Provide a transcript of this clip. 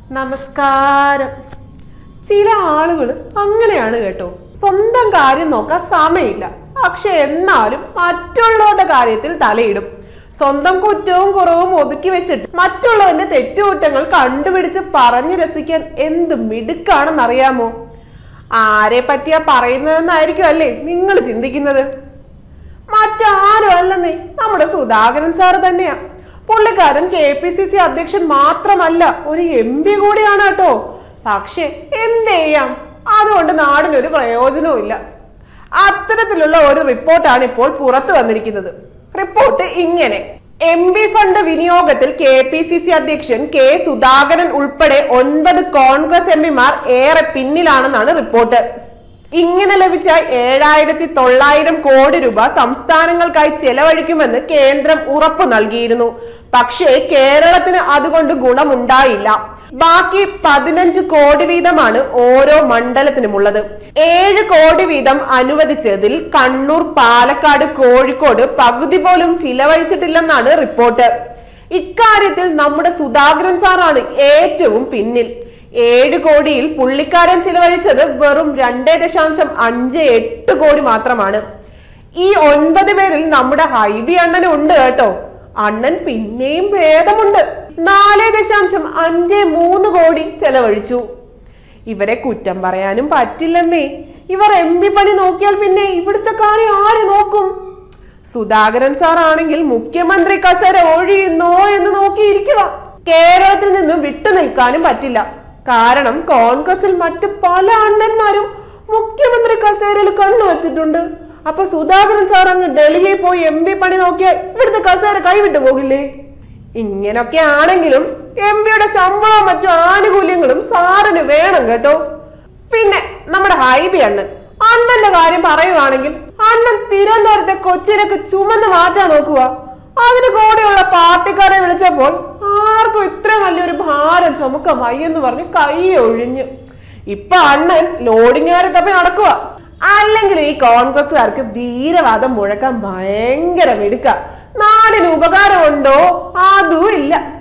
നമസ്കാരം ചില ആളുകൾ അങ്ങനെയാണ് കേട്ടോ സ്വന്തം കാര്യം നോക്കാൻ സമയമില്ല പക്ഷെ എന്നാലും മറ്റുള്ളവരുടെ കാര്യത്തിൽ തലയിടും സ്വന്തം കുറ്റവും കുറവും ഒതുക്കി വെച്ചിട്ട് മറ്റുള്ളവന്റെ തെറ്റുകുറ്റങ്ങൾ കണ്ടുപിടിച്ച് പറഞ്ഞു രസിക്കാൻ എന്ത് മിടുക്കാണെന്നറിയാമോ ആരെ പറ്റിയാ പറയുന്നതെന്നായിരിക്കും അല്ലേ നിങ്ങൾ ചിന്തിക്കുന്നത് മറ്റാരും അല്ലെന്നേ നമ്മുടെ സുധാകരൻ സാറ് തന്നെയാ പുള്ളിക്കാരൻ കെ പി സി സി അധ്യക്ഷൻ മാത്രമല്ല ഒരു എം പി കൂടിയാണ് കേട്ടോ പക്ഷെ എന്ത് ചെയ്യാം അതുകൊണ്ട് നാടിനൊരു പ്രയോജനവും ഇല്ല അത്തരത്തിലുള്ള ഒരു റിപ്പോർട്ടാണ് ഇപ്പോൾ പുറത്തു വന്നിരിക്കുന്നത് റിപ്പോർട്ട് ഇങ്ങനെ എം പി ഫണ്ട് വിനിയോഗത്തിൽ കെ പി സി സി അധ്യക്ഷൻ കെ സുധാകരൻ ഉൾപ്പെടെ ഒൻപത് കോൺഗ്രസ് എം പിമാർ ഏറെ പിന്നിലാണെന്നാണ് റിപ്പോർട്ട് ഇങ്ങനെ ലഭിച്ച ഏഴായിരത്തി തൊള്ളായിരം കോടി രൂപ സംസ്ഥാനങ്ങൾക്കായി ചെലവഴിക്കുമെന്ന് കേന്ദ്രം ഉറപ്പു നൽകിയിരുന്നു പക്ഷേ കേരളത്തിന് അതുകൊണ്ട് ഗുണമുണ്ടായില്ല ബാക്കി പതിനഞ്ച് കോടി വീതമാണ് ഓരോ മണ്ഡലത്തിനുമുള്ളത് ഏഴ് കോടി വീതം അനുവദിച്ചതിൽ കണ്ണൂർ പാലക്കാട് കോഴിക്കോട് പകുതി പോലും ചിലവഴിച്ചിട്ടില്ലെന്നാണ് റിപ്പോർട്ട് ഇക്കാര്യത്തിൽ നമ്മുടെ സുധാകരൻ സാറാണ് ഏറ്റവും പിന്നിൽ ഏഴ് കോടിയിൽ പുള്ളിക്കാരൻ ചിലവഴിച്ചത് വെറും രണ്ടേ ദശാംശം അഞ്ച് എട്ട് കോടി മാത്രമാണ് ഈ ഒൻപത് പേരിൽ നമ്മുടെ ഹൈബി അണ്ണനും ഉണ്ട് കേട്ടോ അണ്ണൻ പിന്നെയും ഭേദമുണ്ട് നാല് ദശാംശം അഞ്ച് മൂന്ന് കോടി ചെലവഴിച്ചു ഇവരെ കുറ്റം പറയാനും പറ്റില്ലെന്നേ ഇവർ എം പി പണി നോക്കിയാൽ പിന്നെ ഇവിടുത്തെ കാര്യം ആര് നോക്കും സുധാകരൻ സാർ ആണെങ്കിൽ മുഖ്യമന്ത്രി കസേര ഒഴിയുന്നോ എന്ന് നോക്കിയിരിക്കുക കേരളത്തിൽ നിന്ന് വിട്ടു നിൽക്കാനും പറ്റില്ല കാരണം കോൺഗ്രസിൽ മറ്റു പല അണ്ണന്മാരും മുഖ്യമന്ത്രി കസേരയിൽ കണ്ണു വച്ചിട്ടുണ്ട് അപ്പൊ സുധാകരൻ സാർ അങ്ങ് ഡൽഹിയിൽ പോയി എം പി പണി നോക്കിയാൽ ഇവിടുത്തെ കസേര കൈവിട്ടു പോകില്ലേ ഇങ്ങനൊക്കെ ആണെങ്കിലും എം പിയുടെ ശമ്പളവും മറ്റു ആനുകൂല്യങ്ങളും സാറിന് വേണം കേട്ടോ പിന്നെ നമ്മുടെ ഹൈബി അണ്ണൻ അണ്ണന്റെ കാര്യം പറയുവാണെങ്കിൽ അണ്ണൻ തിരുവനന്തപുരത്തെ കൊച്ചിയിലേക്ക് ചുമന്ന് മാറ്റാൻ നോക്കുക അതിന് കൂടെയുള്ള പാർട്ടിക്കാരെ വിളിച്ചപ്പോൾ ആർക്കും ഇത്ര വലിയൊരു ഭാരം ചുമക്ക വയ്യെന്ന് പറഞ്ഞ് കൈ ഒഴിഞ്ഞു ഇപ്പൊ അണ്ണൻ ലോഡിങ്ങുകാരെ തപ്പി നടക്കുക അല്ലെങ്കിൽ ഈ കോൺഗ്രസ്സുകാർക്ക് വീരവാദം മുഴക്കാൻ ഭയങ്കര മിടുക്ക നാടിന് ഉപകാരമുണ്ടോ അതും ഇല്ല